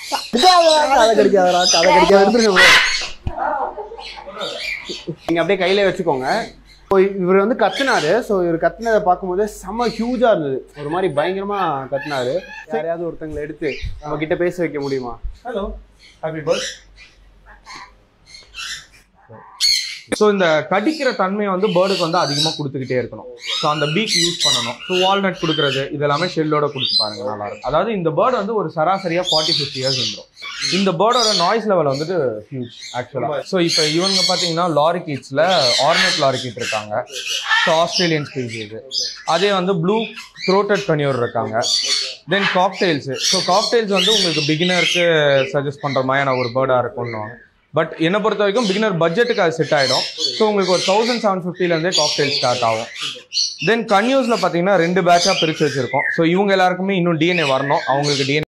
கதை கிடைக்காதடா கதை கிடைக்காது எடுத்துருங்க நீங்க அப்படியே கையில வச்சுக்கோங்க இப்போ இவர் வந்து கத்துனாரு ஸோ இவர் கத்துனதை பார்க்கும்போது செம்ம ஹியூஜா இருந்தது ஒரு மாதிரி பயங்கரமா கத்துனாரு யாரையாவது ஒருத்தங்களை எடுத்து நம்ம கிட்ட பேச வைக்க முடியுமா ஹலோ ஹாப்பி பர்த் ஸோ இந்த கடிக்கிற தன்மையை வந்து பேர்டுக்கு வந்து அதிகமாக கொடுத்துக்கிட்டே இருக்கணும் ஸோ அந்த பீக் யூஸ் பண்ணணும் ஸோ வால்நட் கொடுக்குறது இது எல்லாமே ஷெல்லோட கொடுத்து பாருங்க நல்லா இருக்கும் அதாவது இந்த பேர்டு வந்து ஒரு சராசரியாக ஃபார்ட்டி ஃபிஃப்டி இயர்ஸ் வந்துடும் இந்த பேர்டோட நாய்ஸ் லெவல் வந்துட்டு ஹியூஜ் ஆக்சுவலாக ஸோ இப்போ இவங்க பார்த்தீங்கன்னா லாரிகீட்ஸில் ஆர்னட் லாரிகீட் இருக்காங்க ஸோ ஆஸ்திரேலியன் ஸ்பீசிஸ் அதே வந்து ப்ளூ த்ரோட்டட் கனியூர் இருக்காங்க தென் காக்டெயில்ஸு ஸோ காக்டெயில்ஸ் வந்து உங்களுக்கு பிகினருக்கு சஜஸ்ட் பண்ணுற மாதிரியான ஒரு பேர்டாக இருக்கும்னு பட் என்னை பொறுத்த வரைக்கும் பிகினர் பட்ஜெட்டுக்கு அது செட் ஆகிடும் ஸோ உங்களுக்கு ஒரு தௌசண்ட் செவன் ஃபிஃப்டிலேருந்தே காக்டெயில் ஸ்டார்ட் ஆகும் தென் கன்யூஸில் பார்த்தீங்கன்னா ரெண்டு பேட்சாக பிரித்து வச்சுருக்கோம் ஸோ இவங்க எல்லாருக்குமே இன்னும் டிஎன்ஏ வரணும் அவங்களுக்கு டிஎன்ஏ